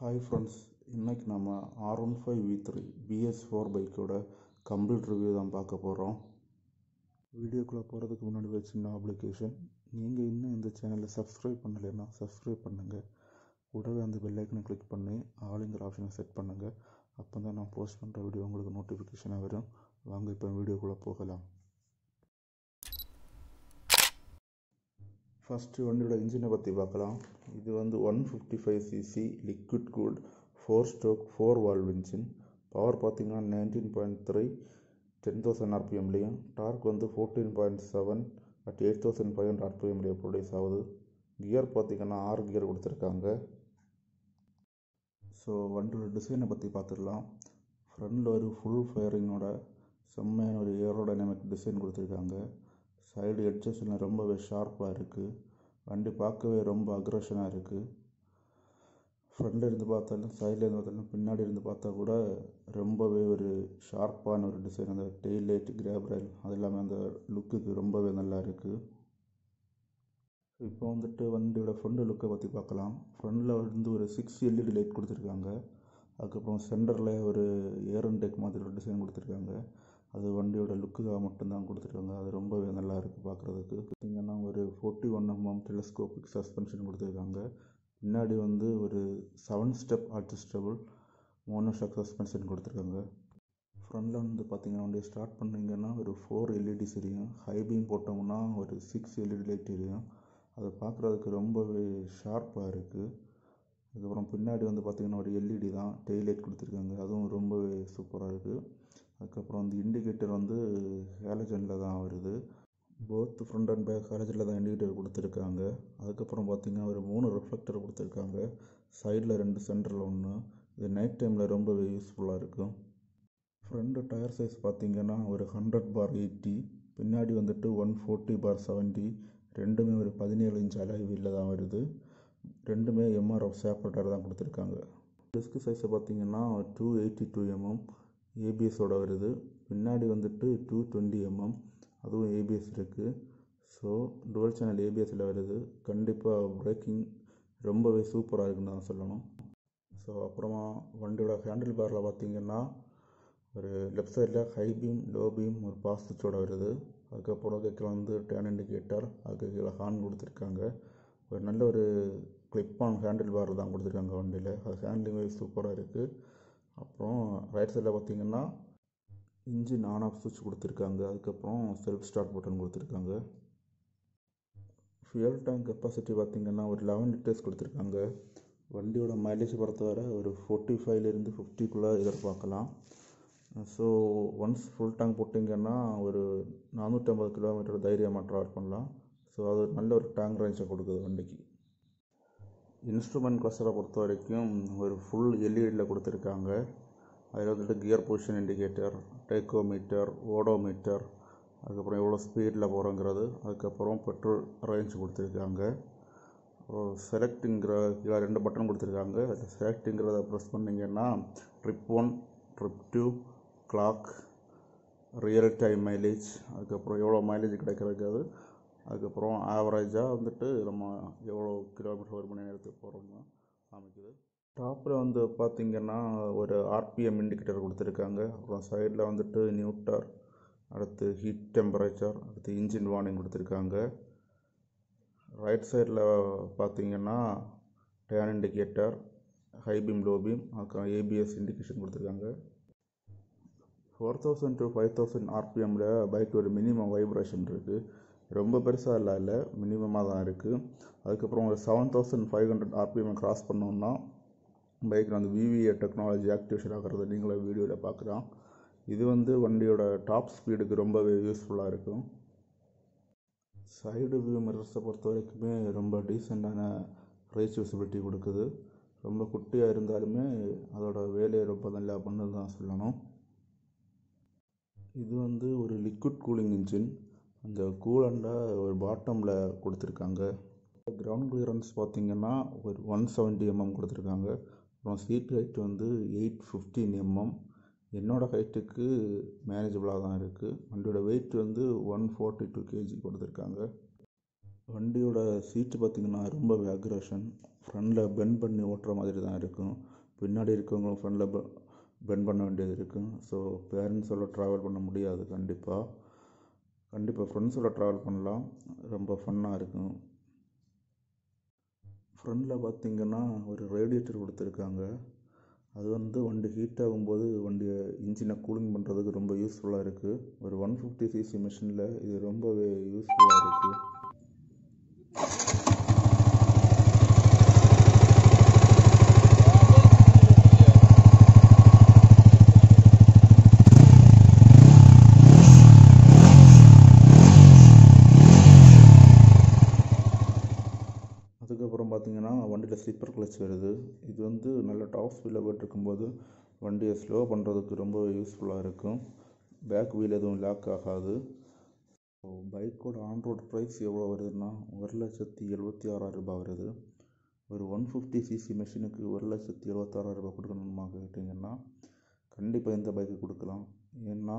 hi friends இன்றைக்கி நம்ம R one five V three BS four பைக்கோட கம்ப்ளீட் ரிவ்யூ தான் பார்க்க போகிறோம் வீடியோக்குள்ளே போகிறதுக்கு முன்னாடி ஒரு சின்ன அப்ளிகேஷன் நீங்கள் இன்னும் இந்த சேனலை சப்ஸ்கிரைப் பண்ணலைன்னா சப்ஸ்கிரைப் பண்ணுங்கள் கூடவே அந்த பெல் ஐக்கனை கிளிக் பண்ணி ஆளுங்கிற ஆப்ஷனை செட் பண்ணுங்கள் அப்போ தான் நான் போஸ்ட் பண்ணுற வீடியோ உங்களுக்கு நோட்டிஃபிகேஷனாக வரும் வாங்க இப்போ வீடியோக்குள்ளே போகலாம் ஃபஸ்ட்டு வண்டியோட இன்ஜினை பற்றி பார்க்கலாம் இது வந்து one fifty five CC liquid cooled four stroke four valve engine power பார்த்தீங்கன்னா nineteen point three ten thousand ஆர்பிஎம்லேயும் டார்க் வந்து fourteen point seven at eight thousand five hundred ஆர்பிஎம்லேயே ப்ரொடியூஸ் ஆகுது கியர் பார்த்தீங்கன்னா ஆறு கியர் கொடுத்துருக்காங்க ஸோ வண்டியோட டிசைனை பற்றி பார்த்துடலாம் ஃப்ரண்டில் ஒரு ஃபுல் ஃபயரிங்கோட செம்மையான ஒரு ஏரோடைனமிக் டிசைன் கொடுத்துருக்காங்க சைடு எட்ஜஸ்லாம் ரொம்பவே ஷார்ப்பாக இருக்குது வண்டி பார்க்கவே ரொம்ப அக்ரஷனாக இருக்குது ஃப்ரண்டில் இருந்து பார்த்தாலும் சைடில் இருந்து பார்த்தாலும் பின்னாடி இருந்து பார்த்தா கூட ரொம்பவே ஒரு ஷார்ப்பான ஒரு டிசைன் அந்த டெய்ல் லைட் கிராப் ரயில் அது எல்லாமே அந்த லுக்குக்கு ரொம்பவே நல்லா இருக்குது இப்போ வந்துட்டு வண்டியோட ஃப்ரண்ட் லுக்கை பற்றி பார்க்கலாம் ஃப்ரண்டில் வந்து ஒரு சிக்ஸ் எல்இடி லைட் கொடுத்துருக்காங்க அதுக்கப்புறம் சென்டரில் ஒரு ஏரன்டெக் மாதிரி ஒரு டிசைன் கொடுத்துருக்காங்க அது வண்டியோட லுக்குக்காக மட்டும்தான் கொடுத்துருக்காங்க அது ரொம்பவே நல்லா இருக்குது பார்க்குறதுக்கு பார்த்திங்கன்னா ஒரு forty one MM telescopic suspension கொடுத்துருக்காங்க பின்னாடி வந்து ஒரு seven step adjustable monoshock suspension கொடுத்துருக்காங்க ஃப்ரண்டில் வந்து பார்த்திங்கன்னா வண்டியை ஸ்டார்ட் பண்ணிங்கன்னா ஒரு ஃபோர் எல்இடிஸ் எரியும் ஹை பீம் போட்டோம்னா ஒரு சிக்ஸ் எல்இடி லைட் எரியும் அதை பார்க்குறதுக்கு ரொம்பவே ஷார்ப்பாக இருக்குது அதுக்கப்புறம் பின்னாடி வந்து பார்த்திங்கன்னா ஒரு எல்இடி தான் டெய்ல் லைட் கொடுத்துருக்காங்க அதுவும் ரொம்பவே சூப்பராக இருக்குது அதுக்கப்புறம் அந்த இண்டிகேட்டர் வந்து ஹேலஜனில் தான் வருது போத் ஃப்ரண்ட் அண்ட் பேக் ஹேலஜனில் தான் இண்டிகேட்டர் கொடுத்துருக்காங்க அதுக்கப்புறம் பார்த்திங்கன்னா ஒரு மூணு ரிஃப்ளெக்டர் கொடுத்துருக்காங்க சைடில் ரெண்டு சென்டரில் ஒன்று இது நைட் டைமில் ரொம்பவே யூஸ்ஃபுல்லாக இருக்கும் ஃப்ரண்ட் டயர் சைஸ் பார்த்திங்கன்னா ஒரு ஹண்ட்ரட் பார் எயிட்டி பின்னாடி வந்துட்டு ஒன் ஃபோர்ட்டி பார் செவன்ட்டி ரெண்டுமே ஒரு பதினேழு இன்ச் அலாய் வீலில் தான் வருது ரெண்டுமே எம்ஆர்எஃப் சேப்பரேட்டர் தான் கொடுத்துருக்காங்க டிஸ்க் சைஸை பார்த்திங்கன்னா டூ எயிட்டி டூ எம்எம் ஏபிஎஸோட வருது பின்னாடி வந்துட்டு டூ டுவெண்ட்டி எம்எம் அதுவும் ஏபிஎஸ் இருக்குது ஸோ டுவல் சேனல் ஏபிஎஸில் வருது கண்டிப்பாக பிரேக்கிங் ரொம்பவே சூப்பராக இருக்குன்னு தான் சொல்லணும் ஸோ அப்புறமா வண்டியோட ஹேண்டில் பாரில் பார்த்திங்கன்னா ஒரு லெஃப்ட் சைடில் ஹை பீம் லோ பீம் ஒரு பாஸ் சுவிட்சோட வருது அதுக்கப்புறம் அதுக்கு வந்து டேன் இண்டிகேட்டர் அதுக்கு கீழே ஹார்ன் கொடுத்துருக்காங்க ஒரு நல்ல ஒரு கிளிப் ஆன் ஹேண்டில் பார் தான் கொடுத்துருக்காங்க வண்டியில் அது ஹேண்ட்லிங் சூப்பராக இருக்குது அப்புறம் ரைட் சைடில் பார்த்திங்கன்னா இன்ஜின் ஆன் ஆஃப் சுவிட்ச் கொடுத்துருக்காங்க அதுக்கப்புறம் செல்ஃப் ஸ்டார்ட் பட்டன் கொடுத்துருக்காங்க ஃபியூல் டேங்க் கெப்பாசிட்டி பார்த்திங்கன்னா ஒரு லெவன் லிட்டர்ஸ் கொடுத்துருக்காங்க வண்டியோட மைலேஜ் பொறுத்தவரை ஒரு ஃபோர்ட்டி ஃபைவ்லேருந்து ஃபிஃப்டிக்குள்ளே எதிர்பார்க்கலாம் ஸோ ஒன்ஸ் ஃபுல் டேங்க் போட்டிங்கன்னா ஒரு நானூற்றம்பது கிலோமீட்டர் தைரியமாக ட்ராவல் பண்ணலாம் ஸோ அது நல்ல ஒரு டேங்க் ரேஞ்சை கொடுக்குது வண்டிக்கு இன்ஸ்ட்ருமெண்ட் கிளஸ்டரை பொறுத்த வரைக்கும் ஒரு ஃபுல் எல்இடியில் கொடுத்துருக்காங்க அதில் வந்துட்டு gear position indicator tachometer odometer அதுக்கப்புறம் எவ்வளோ ஸ்பீடில் போகிறோங்கிறது அதுக்கப்புறம் பெட்ரோல் ரேஞ்ச் கொடுத்துருக்காங்க செலக்ட்டுங்கிற கீழே ரெண்டு பட்டன் கொடுத்துருக்காங்க அதில் செலக்ட்டுங்கிறத ப்ரெஸ் பண்ணிங்கன்னா trip one trip two clock real time mileage அதுக்கப்புறம் எவ்வளோ மைலேஜ் கிடைக்கிறது அது அதுக்கப்புறம் ஆவரேஜாக வந்துட்டு நம்ம எவ்வளோ கிலோமீட்டர் ஒரு மணி நேரத்துக்கு போகிறோம்னு காமிக்குது டாப்பில் வந்து பார்த்திங்கன்னா ஒரு ஆர்பிஎம் இண்டிகேட்டர் கொடுத்துருக்காங்க அப்புறம் சைடில் வந்துட்டு நியூட்டர் அடுத்து ஹீட் டெம்பரேச்சர் அடுத்து இன்ஜின் வார்னிங் கொடுத்துருக்காங்க ரைட் சைடில் பார்த்திங்கன்னா turn indicator high beam low beam அதுக்கப்புறம் ஏபிஎஸ் இண்டிகேஷன் கொடுத்துருக்காங்க four thousand to five thousand ஆர்பிஎம்மில் பைக் ஒரு மினிமம் வைப்ரேஷன் இருக்குது ரொம்ப பெருசாக இல்லை இல்லை மினிமமாக தான் இருக்குது அதுக்கப்புறம் ஒரு seven thousand five hundred RPM cross பண்ணோம்னா பைக்கில் வந்து விவிஏ டெக்னாலஜி ஆக்டிவேஷன் ஆகிறது நீங்களே வீடியோவில் பார்க்கலாம் இது வந்து வண்டியோட டாப் ஸ்பீடுக்கு ரொம்பவே யூஸ்ஃபுல்லாக இருக்கும் சைடு வியூ மிரர்ஸை பொறுத்த வரைக்குமே ரொம்ப டீசெண்டான ரீச் விசிபிலிட்டி கொடுக்குது ரொம்ப குட்டியாக இருந்தாலுமே அதோட வேலையை ரொம்ப நல்லா பண்ணுது தான் சொல்லணும் இது வந்து ஒரு லிக்விட் கூலிங் இன்ஜின் அந்த கூலண்டை ஒரு பாட்டமில் கொடுத்துருக்காங்க கிரவுண்ட் கிளியரன்ஸ் பார்த்திங்கன்னா ஒரு ஒன் செவன்ட்டி எம்எம் கொடுத்துருக்காங்க அப்புறம் சீட் ஹைட் வந்து எயிட் ஃபிஃப்டீன் எம்எம் என்னோடய ஹைட்டுக்கு மேனேஜபிளாக தான் இருக்குது வண்டியோட வெயிட் வந்து ஒன் ஃபார்ட்டி டூ கேஜி கொடுத்துருக்காங்க வண்டியோட சீட்டு பார்த்திங்கன்னா ரொம்பவே அக்ரஷன் ஃப்ரண்டில் பெண்ட் பண்ணி ஓட்டுற மாதிரி தான் இருக்கும் பின்னாடி இருக்கவங்க ஃப்ரண்டில் பெண்ட் பண்ண வேண்டியது இருக்கும் ஸோ பேரண்ட்ஸோட ட்ராவல் பண்ண முடியாது கண்டிப்பாக கண்டிப்பாக ஃப்ரெண்ட்ஸோட ட்ராவல் பண்ணலாம் ரொம்ப ஃபன்னாக இருக்கும் ஃப்ரண்டில் பார்த்திங்கன்னா ஒரு ரேடியேட்டர் கொடுத்துருக்காங்க அது வந்து வண்டி ஹீட் ஆகும்போது வண்டியை இன்ஜினை கூலிங் பண்ணுறதுக்கு ரொம்ப யூஸ்ஃபுல்லாக இருக்குது ஒரு ஒன் ஃபிஃப்டி சிசி மிஷினில் இது ரொம்பவே யூஸ்ஃபுல்லாக இருக்குது அதுக்கப்புறம் பார்த்திங்கன்னா வண்டியில் ஸ்லீப்பர் கிளச் வருது இது வந்து நல்ல டாப் ஸ்பீடில் போயிட்டுருக்கும்போது வண்டியை ஸ்லோ பண்ணுறதுக்கு ரொம்ப யூஸ்ஃபுல்லாக இருக்கும் பேக் வீல் எதுவும் லாக் ஆகாது ஸோ பைக்கோட ஆன் ரோட் ப்ரைஸ் எவ்வளோ வருதுன்னா ஒரு லட்சத்தி எழுபத்தி ஆறாயிரம் ரூபாய் வருது ஒரு ஒன் ஃபிஃப்டி சிசி மிஷினுக்கு ஒரு லட்சத்தி எழுபத்தாறாயிரம் ரூபாய் கொடுக்கணுமா கேட்டிங்கன்னா கண்டிப்பாக இந்த பைக்கு கொடுக்கலாம் ஏன்னா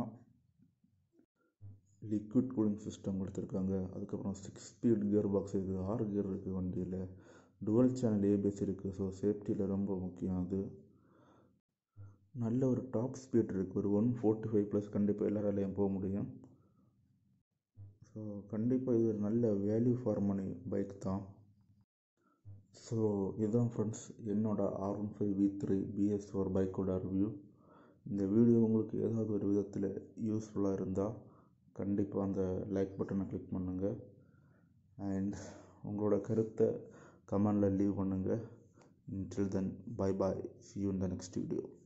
லிக்விட் கூலிங் சிஸ்டம் கொடுத்துருக்காங்க அதுக்கப்புறம் சிக்ஸ் ஸ்பீட் கியர் பாக்ஸ் இருக்குது ஆறு கியர் இருக்குது வண்டியில் டுவல் சேனல் ஏபிஎஸ் இருக்குது ஸோ சேஃப்டியில் ரொம்ப முக்கியம் அது நல்ல ஒரு டாப் ஸ்பீட் இருக்குது ஒரு ஒன் ஃபோர்ட்டி ஃபைவ் ப்ளஸ் கண்டிப்பாக எல்லாராலையும் போக முடியும் ஸோ கண்டிப்பாக இது ஒரு நல்ல வேல்யூ ஃபார் மணி பைக் தான் ஸோ இதுதான் ஃப்ரெண்ட்ஸ் என்னோட R one five V three BS four பைக்கோட ரிவ்யூ இந்த வீடியோ உங்களுக்கு ஏதாவது ஒரு விதத்தில் யூஸ்ஃபுல்லாக இருந்தால் கண்டிப்பாக அந்த லைக் பட்டனை கிளிக் பண்ணுங்கள் அண்ட் உங்களோட கருத்தை கமெண்டில் லீவ் பண்ணுங்கள் until then bye bye see you in the next video